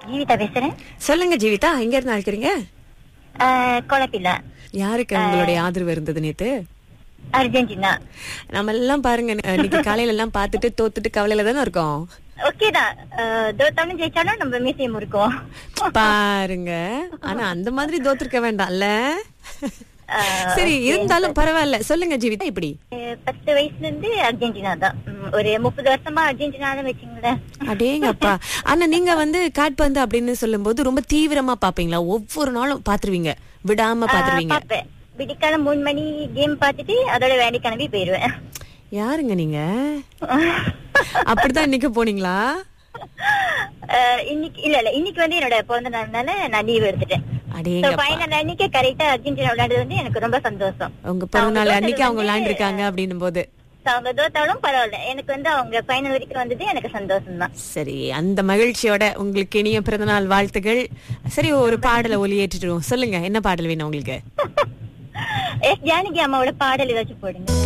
ஜீவிதா பேசுறேன் சொல்லுங்க ஜீவிதா எங்க இருந்து அழைக்கிறீங்க ஆஹ், குழப்பில்ல யாருக்கு உங்களுடைய ஆதரவு இருந்தது நேத்து அர்ஜென்டினா நம்ம எல்லாம் பாருங்க அஹ், இன்னைக்கு காலையில எல்லாம் பார்த்துட்டு தோத்துட்டு கவலையில தானே இருக்கோம் ஓகே தான் ஆஹ், தோத்தாலும் ஜெயிச்சாலும் நம்ம மீசையும் இருக்கோம் பாருங்க ஆனா அந்த மாதிரி தோத்துருக்க வேண்டாம்ல ஆஹ், சரி இருந்தாலும் பரவாயில்ல சொல்லுங்க ஜீவிதா இப்படி ஆஹ், பத்து வயசுல இருந்து அர்ஜென்டினா தான் உம், ஒரு முப்பது வருஷமா அர்ஜென்டினா தான் வச்சுங்களேன் அடேங்கப்பா ஆனா நீங்க வந்து காட்பந்து அப்படின்னு சொல்லும்போது ரொம்ப தீவிரமா பாப்பீங்களா ஒவ்வொரு நாளும் பாத்துருவீங்க விடாம பாத்துருவீங்க பாப்பேன் விடிக்காலம் மூணு மணி கேம் பார்த்துட்டு அதோட வேலை கிளம்பி போயிருவேன் யாருங்க நீங்க அப்படிதான் இன்னைக்கு போனீங்களா ஆஹ், இன்னைக்கு இல்ல இல்ல இன்னைக்கு வந்து என்னோட பிறந்த நாள்னால நான் லீவ் எடுத்துட்டேன் அடேங்கப்பா ஃபைனல் அன்னைக்கு கரெக்டா அர்ஜென்டினா விளையாடுறது வந்து எனக்கு ரொம்ப சந்தோஷம் உங்க பிறந்த நாள் அவங்க அன்னைக்கு அவங்க வந்து- விளையாண்டுருக்காங்க அப்படின்னும் போது அவங்க தோத்தாலும் பரவாயில்ல எனக்கு வந்து அவங்க ஃபைனல் வரைக்கும் வந்தது எனக்கு சந்தோஷம் தான் சரி அந்த மகிழ்ச்சியோட உங்களுக்கு இனிய பிறந்தநாள் வாழ்த்துகள் சரி ஒரு பாடலை ஒலியேற்றிடுவோம் சொல்லுங்க என்ன பாடல் வேணும் உங்களுக்கு எஸ் ஜானகி அம்மாவோட பாடல் ஏதாச்சும் போடுங்க